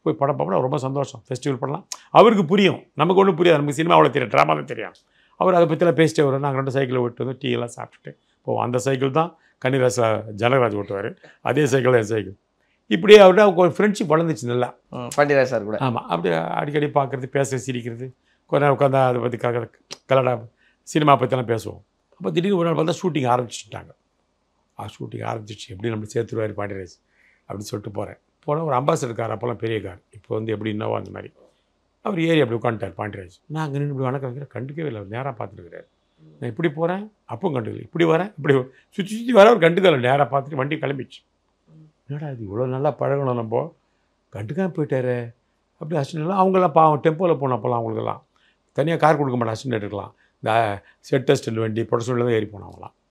போய் படம் பார்ப்போம் ரொம்ப சந்தோஷம் ஃபெஸ்டிவல் பண்ணலாம் அவருக்கு புரியும் நமக்கு ஒன்றும் புரியாது நமக்கு சினிமா அவ்வளோ தெரியும் ட்ராமா தான் தெரியும் அவர் அதை பற்றிலாம் பேசிட்டே வரும் நாங்கள் ரெண்டு சைக்கிளை ஓட்டு வந்து டீ எல்லாம் சாப்பிட்டுட்டு போவோம் அந்த சைக்கிள் தான் கன்னிராச ஜனகராஜ் ஓட்டுவார் அதே சைக்கிள் தான் என் சைக்கிள் இப்படியே அவர்கிட்ட ஒரு ஃப்ரெண்ட்ஷிப் வளர்ந்துச்சு நல்லா ம், பாண்டியராஜ் சார் கூட ஆமாம் அப்படி அடிக்கடி பார்க்குறது பேசுறது சிரிக்கிறது கொஞ்ச நேரம் உட்காந்து அதை பற்றி கல கலடா சினிமா பற்றிலாம் பேசுவோம் அப்போ திடீர்னு ஒரு நாள் பார்த்தா ஷூட்டிங் ஆரம்பிச்சுட்டாங்க ஆ ஷூட்டிங் ஆரம்பிச்சிச்சு எப்படி நம்ம சேர்த்துருவார் பாண்டியராஜ் அப்படின்னு சொல்லிட்டு போகிறேன் போனால் ஒரு அம்பாசிடர் கார் அப்போல்லாம் பெரிய கார் இப்போ வந்து எப்படி இன்னோவா அந்த மாதிரி அவர் ஏறி அப்படி உட்காந்துட்டார் பாண்டியராஜ் நான் அங்கே நின்று இப்படி வணக்கம் வைக்கிறேன் கண்டுக்கவே இல்லை அவர் நேராக பார்த்துருக்கிறார் நான் இப்படி போகிறேன் அப்பவும் கண்டுக்கல இப்படி வரேன் இப்படி சுற்றி சுற்றி வர அவர் கண்டுக்கல நேராக பார்த்துட்டு வண்டி கிளம்பிச்சு என்னடா இது இவ்வளோ நல்லா பழகணும் நம்ம கண்டுக்காம போயிட்டாரு அப்படி அசிஸ்டன்ட்லாம் அவங்கெல்லாம் பாவம் டெம்போவில் போன அப்போல்லாம் அவங்களுக்கெல்லாம் தனியாக கார் கொடுக்க மாட்டேன் அசிஸ்டன்ட் எடுக்கலாம் இந்த செட் டெஸ்ட் வண்டி ப்ரொடக்ஷனில் தான் ஏறி போனவங்களாம்